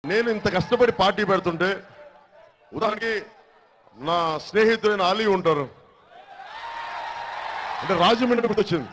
నేను ఇంత కష్టపడి పార్టీ పెడుతుంటే ఉదాహరణకి నా స్నేహితుడైన అలీ ఉంటారు అంటే రాజమండ్రి గుర్తొచ్చింది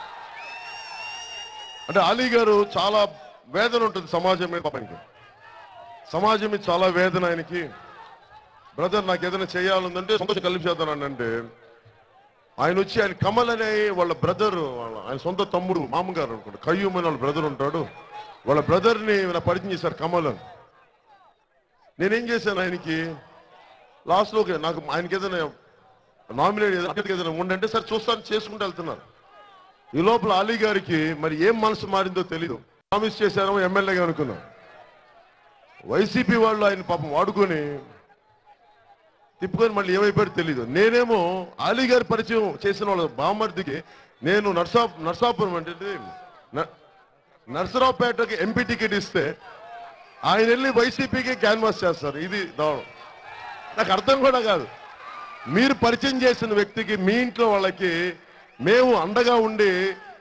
అంటే అలీ గారు చాలా వేదన ఉంటుంది సమాజం మీద పాపానికి సమాజం మీద చాలా వేదన ఆయనకి బ్రదర్ నాకు ఏదైనా చేయాలందంటే సంతోషం కలిపి చేద్దానంటే ఆయన వచ్చి ఆయన కమల్ అనే వాళ్ళ బ్రదర్ వాళ్ళ ఆయన సొంత తమ్ముడు మామగారు అనుకుంటా కయ్యూమ్ అని వాళ్ళ బ్రదర్ ఉంటాడు వాళ్ళ బ్రదర్ ని నా పరిచయం చేశారు కమల్ అని నేనేం చేశాను ఆయనకి లాస్ట్ లో నాకు ఆయనకి ఏదైనా నామినేట్ ఏదైనా ఉండంటే సరే చూస్తాను చేసుకుంటూ వెళ్తున్నారు ఈ లోపల అలీ గారికి మరి ఏం మనసు మారిందో తెలీదు ప్రామిస్ చేశారో ఎమ్మెల్యేగా అనుకున్నాం వైసీపీ వాళ్ళు ఆయన పాపం వాడుకొని తిప్పుకొని మళ్ళీ ఏమైపోయారో తెలీదు నేనేమో అలీ గారి పరిచయం చేసిన వాళ్ళ బామర్దికి నేను నర్సా నర్సాపురం అంటే న- నర్సరావుపేటకి ఎంపీ టికెట్ ఇస్తే ఆయన వెళ్ళి వైసీపీకి క్యాన్వాస్ చేస్తారు ఇది దారుణం నాకు అర్థం కూడా కాదు మీరు పరిచయం చేసిన వ్యక్తికి మీ ఇంట్లో వాళ్ళకి మేము అండగా ఉండి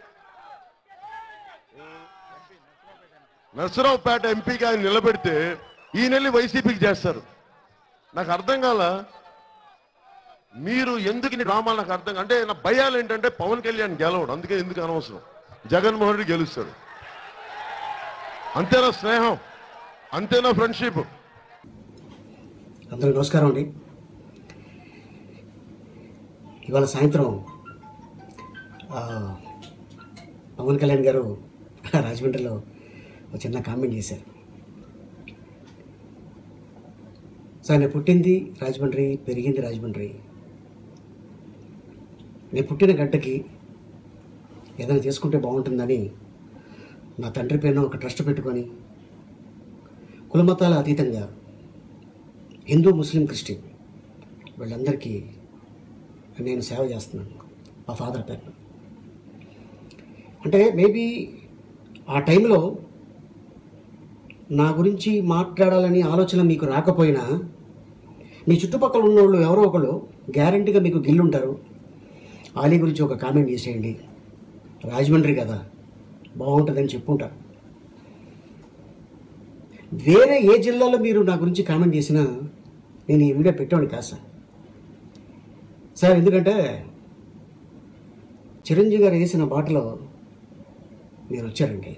నర్సరావుపేట ఎంపీకి ఆయన నిలబెడితే ఈ నెల్లి వైసీపీకి చేస్తారు నాకు అర్థం కాల మీరు ఎందుకు ఇన్ని డ్రామాలు నాకు అర్థం కా- అంటే నా భయాలు ఏంటంటే పవన్ కళ్యాణ్ గెలవడు అందుకే ఎందుకు అనవసరం జగన్మోహన్ రెడ్డి గెలుస్తాడు అంతేనా స్నేహం అంతేనా ఫ్రెండ్షిప్ అందరికీ నమస్కారం అండి ఇవాళ సాయంత్రం ఆ, పవన్ కళ్యాణ్ గారు రాజమండ్రిలో ఒక చిన్న కామెంట్ చేశారు సార్ నేను పుట్టింది రాజమండ్రి పెరిగింది రాజమండ్రి నేను పుట్టిన గడ్డకి ఏదైనా చేసుకుంటే బాగుంటుందని నా తండ్రి పేరున ఒక ట్రస్ట్ పెట్టుకొని కులమతాల అతీతంగా హిందూ ముస్లిం క్రిస్టియన్ వీళ్ళందరికీ నేను సేవ చేస్తున్నాను మా ఫాదర్ పేరు అంటే మేబీ ఆ టైంలో నా గురించి మాట్లాడాలని ఆలోచన మీకు రాకపోయినా మీ చుట్టుపక్కల ఉన్న వాళ్ళు ఎవరో ఒకళ్ళు గ్యారంటీగా మీకు గిల్లుంటారు ఆలీ గురించి ఒక కామెంట్ చేసేయండి రాజమండ్రి కదా బాగుంటుందని చెప్పుంటారు వేరే ఏ జిల్లాలో మీరు నా గురించి కామెంట్ చేసినా నేను ఈ వీడియో పెట్టేవాడిని కాదు సార్ సార్ ఎందుకంటే చిరంజీవి గారు వేసిన బాటలో మీరు వచ్చారండి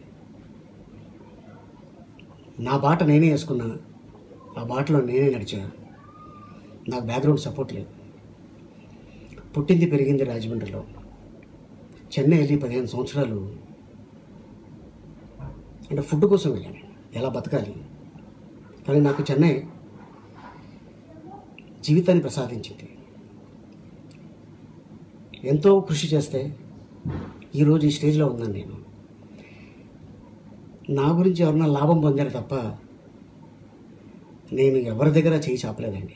నా బాట నేనే వేసుకున్నా ఆ బాటలో నేనే నడిచా నాకు బ్యాక్గ్రౌండ్ సపోర్ట్ లేదు పుట్టింది పెరిగింది రాజమండ్రిలో చెన్నై వెళ్ళి పదిహేను సంవత్సరాలు అంటే ఫుడ్ కోసం వెళ్ళాను ఎలా బతకాలి కానీ నాకు చెన్నై జీవితాన్ని ప్రసాదించింది ఎంతో కృషి చేస్తే ఈరోజు ఈ స్టేజ్లో ఉన్నాను నేను నా గురించి ఎవరన్నా లాభం పొందారు తప్ప నేను ఎవరి దగ్గర చేయి చాపలేదండి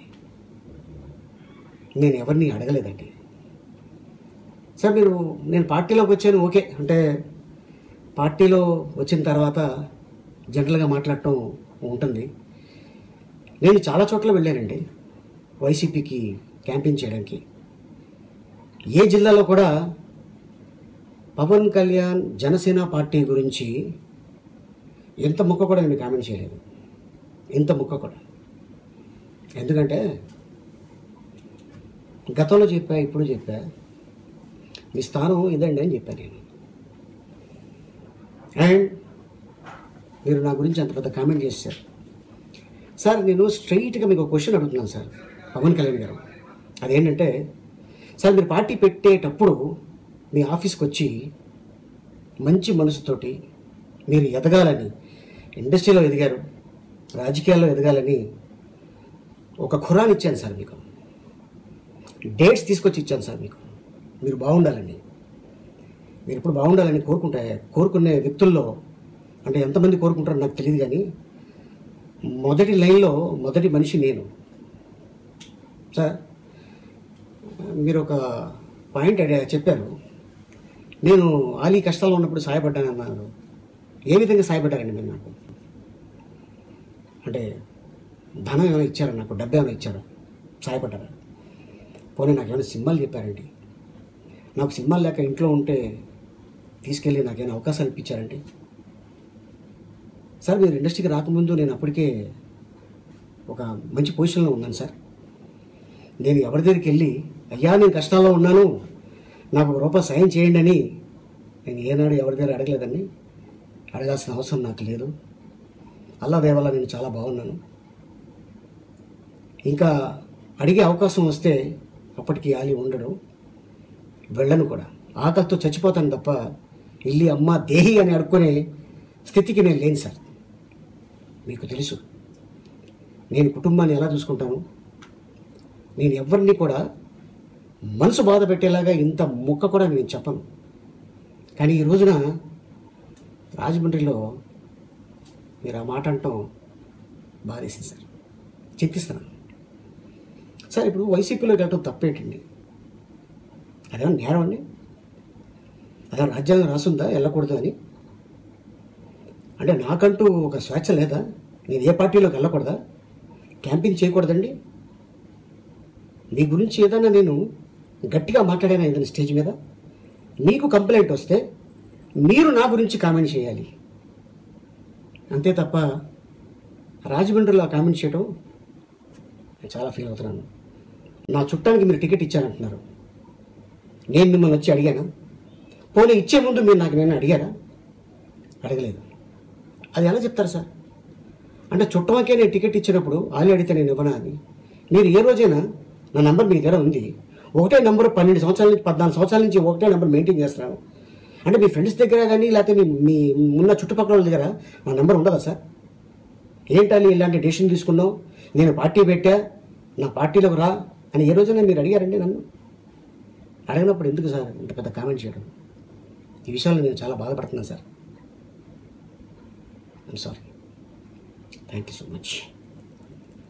నేను ఎవరిని అడగలేదండి సార్ మీరు నేను పార్టీలోకి వచ్చాను ఓకే అంటే పార్టీలో వచ్చిన తర్వాత జనరల్గా మాట్లాడటం ఉంటుంది నేను చాలా చోట్ల వెళ్ళానండి వైసీపీకి క్యాంపెయిన్ చేయడానికి ఏ జిల్లాలో కూడా పవన్ కళ్యాణ్ జనసేన పార్టీ గురించి ఎంత ముక్క కూడా నేను కామెంట్ చేయలేదు ఇంత ముక్క కూడా ఎందుకంటే గతంలో చెప్పా ఇప్పుడు చెప్పా మీ స్థానం ఇదండి అని చెప్పాను నేను అండ్ మీరు నా గురించి అంత పెద్ద కామెంట్ చేశారు సార్ నేను స్ట్రైట్గా మీకు ఒక క్వశ్చన్ అడుగుతున్నాను సార్ పవన్ కళ్యాణ్ గారు అదేంటంటే సార్ మీరు పార్టీ పెట్టేటప్పుడు మీ ఆఫీస్కి వచ్చి మంచి మనసుతోటి మీరు ఎదగాలని ఇండస్ట్రీలో ఎదిగారు రాజకీయాల్లో ఎదగాలని ఒక ఖురాన్ ఇచ్చాను సార్ మీకు డేట్స్ తీసుకొచ్చి ఇచ్చాను సార్ మీకు మీరు బాగుండాలని మీరు ఇప్పుడు బాగుండాలని కోరుకుంటే కోరుకునే వ్యక్తుల్లో అంటే ఎంతమంది కోరుకుంటారో నాకు తెలియదు కానీ మొదటి లైన్లో మొదటి మనిషి నేను సార్ మీరు ఒక పాయింట్ అడిగా- చెప్పారు నేను ఆలీ కష్టాల్లో ఉన్నప్పుడు సహాయపడ్డానన్నారు ఏ విధంగా సహాయపడ్డారండి మీరు నాకు అంటే ధనం ఏమైనా ఇచ్చారా నాకు డబ్బు ఏమైనా ఇచ్చారా సహాయపడ్డారా పోనీ నాకు ఏమైనా సినిమాలు చెప్పారండి నాకు సినిమాలు లేక ఇంట్లో ఉంటే తీసుకెళ్ళి నాకేమైనా అవకాశాలు ఇప్పించారండి సార్ మీరు ఇండస్ట్రీకి రాకముందు నేను అప్పటికే ఒక మంచి పొజిషన్లో ఉన్నాను సార్ నేను ఎవరి దగ్గరికి వెళ్ళి అయ్యా నేను కష్టాల్లో ఉన్నాను నాకు ఒక రూపాయి సాయం చేయండి అని నేను ఏనాడు ఎవరి దగ్గర అడగలేదండి అడగాల్సిన అవసరం నాకు లేదు అల్లా దేవల్ల నేను చాలా బాగున్నాను ఇంకా అడిగే అవకాశం వస్తే అప్పటికి ఆలి ఉండడు వెళ్ళను కూడా ఆకలితో చచ్చిపోతాను తప్ప ఇల్లి అమ్మ దేహి అని అడుక్కునే స్థితికి నేను లేను సార్ మీకు తెలుసు నేను కుటుంబాన్ని ఎలా చూసుకుంటాను నేను ఎవరిని కూడా మనసు బాధ పెట్టేలాగా ఇంత ముక్క కూడా నేను చెప్పను కానీ ఈ రోజున రాజమండ్రిలో మీరు ఆ మాట అంటాం బాధేసింది సార్ చింతిస్తున్నాను సార్ ఇప్పుడు వైసీపీలోకి వెళ్ళటం తప్పేంటండి అదేమన్నా నేరం అండి అదే రాజ్యాంగం రాసుందా వెళ్ళకూడదు అని అంటే నాకంటూ ఒక స్వేచ్ఛ లేదా నేను ఏ పార్టీలోకి వెళ్ళకూడదా క్యాంపింగ్ చేయకూడదండి మీ గురించి ఏదైనా నేను గట్టిగా మాట్లాడాను ఏదైనా స్టేజ్ మీద మీకు కంప్లైంట్ వస్తే మీరు నా గురించి కామెంట్ చేయాలి అంతే తప్ప రాజమండ్రిలో కామెంట్ చేయడం నేను చాలా ఫీల్ అవుతున్నాను నా చుట్టానికి మీరు టికెట్ ఇచ్చారంటున్నారు నేను మిమ్మల్ని వచ్చి అడిగాను పోనీ ఇచ్చే ముందు మీరు నాకు నేను అడిగారా అడగలేదు అది ఎలా చెప్తారు సార్ అంటే చుట్టమకే నేను టికెట్ ఇచ్చినప్పుడు ఆలి అడిగితే నేను ఇవ్వనా అని మీరు ఏ రోజైనా నా నంబర్ మీ దగ్గర ఉంది ఒకటే నంబర్ పన్నెండు సంవత్సరాల నుంచి పద్నాలుగు సంవత్సరాల నుంచి ఒకటే నెంబర్ మెయింటైన్ చేస్తున్నాను అంటే మీ ఫ్రెండ్స్ దగ్గర కానీ లేకపోతే మీ మీ ఉన్న చుట్టుపక్కల వాళ్ళ దగ్గర నా నెంబర్ ఉండదా సార్ ఏంటని ఇలాంటి డెసిషన్ తీసుకున్నావు నేను పార్టీ పెట్టా నా పార్టీలోకి రా అని ఏ రోజైనా మీరు అడిగారండి నన్ను అడిగినప్పుడు ఎందుకు సార్ ఇంత పెద్ద కామెంట్ చేయడం ఈ విషయాల్లో నేను చాలా బాధపడుతున్నాను sir I'm sorry thank you so much